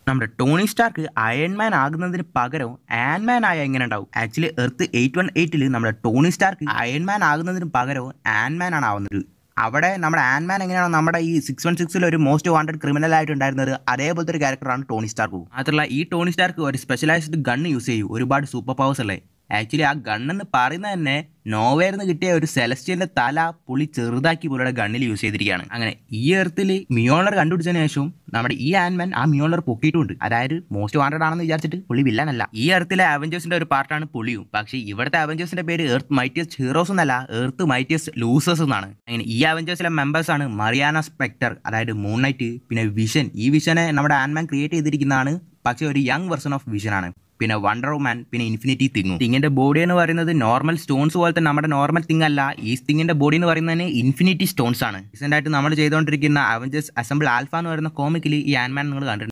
നമ്മുടെ Tony Stark Iron Man ആകുന്നതിന് പകരം ആൻമാൻ ആയ എങ്ങനെ ഉണ്ടാവും ആക്ച്വലി എർത്ത് എയ്റ്റ് വൺ എയ്റ്റിൽ നമ്മുടെ ടോണി സ്റ്റാർക്ക് അയൺമാൻ ആകുന്നതിന് പകരം ആൻമാൻ ആണ് ആവുന്നത് അവിടെ നമ്മുടെ ആൻമാൻ എങ്ങനെയാണോ നമ്മുടെ ഈ സിക്സ് വൺ സിക്സിൽ ഒരു മോസ്റ്റ് വാണ്ടഡ് ക്രിമിനൽ ആയിട്ട് ഉണ്ടായിരുന്നത് അതേപോലത്തെ ഒരു ക്യാരക്ടറാണ് ടോണി സ്റ്റാർക്ക് മാത്രമല്ല ഈ ടോണി സ്റ്റാർക്ക് ഒരു സ്പെഷ്യലൈസ്ഡ് ഗണ്ണ് യൂസ് ചെയ്യും ഒരുപാട് സൂപ്പർ പവേഴ്സ് അല്ലേ ആക്ച്വലി ആ ഗണ്ണെന്ന് പറയുന്നത് തന്നെ നോവേർന്ന് കിട്ടിയ ഒരു സെലസ്റ്റിയലിന്റെ തല പുള്ളി ചെറുതാക്കി പുള്ളിയുടെ ഗണ്ണിൽ യൂസ് ചെയ്തിരിക്കുകയാണ് അങ്ങനെ ഈ എർത്തിൽ മിയോളർ കണ്ടുപിടിച്ചതിന് ശേഷം നമ്മുടെ ഈ ആൻമാൻ ആ മിയോളർ പൊക്കിയിട്ടുണ്ട് അതായത് മോസ്റ്റ് വാണ്ടഡ് ആണെന്ന് വിചാരിച്ചിട്ട് പുള്ളി വില്ലനല്ല ഈ എർത്തിലെ അവഞ്ചേഴ്സിന്റെ ഒരു പാർട്ടാണ് പുള്ളിയും പക്ഷേ ഇവിടുത്തെ അവഞ്ചേഴ്സിന്റെ പേര് എർത്ത് മൈറ്റിയസ്റ്റ് ഹീറോസ് എന്നല്ല എർത്ത് മൈറ്റിയസ്റ്റ് ലൂസേഴ്സ് എന്നാണ് അങ്ങനെ ഈ അവഞ്ചേഴ്സിലെ മെമ്പേഴ്സ് ആണ് മറിയാന സ്പെക്ടർ അതായത് മൂൺ നൈറ്റ് പിന്നെ വിഷൻ ഈ വിഷനെ നമ്മുടെ ആൻമാൻ ക്രിയേറ്റ് ചെയ്തിരിക്കുന്നതാണ് പക്ഷേ ഒരു യങ് വെർഷൻ ഓഫ് വിഷൻ ആണ് പിന്നെ വണ്ടർ വുമാൻ പിന്നെ ഇൻഫിനിറ്റി തിങ്ങും തിങ്ങിന്റെ ബോഡി എന്ന് പറയുന്നത് നോർമൽ സ്റ്റോൺസ് പോലത്തെ നമ്മുടെ നോർമൽ തിങ് അല്ല ഈ തിങ്ങിന്റെ ബോഡി എന്ന് പറയുന്നതിന് ഇൻഫിനിറ്റി സ്റ്റോൺസ് ആണ് റീസെന്റ് ആയിട്ട് നമ്മൾ ചെയ്തുകൊണ്ടിരിക്കുന്ന അവഞ്ചേഴ്സ് അസംബിൾ ആൽഫ എന്ന് പറയുന്ന കോമിക്കിൽ ഈ ആൻമാൻ നിങ്ങൾ കണ്ടിട്ടുണ്ട്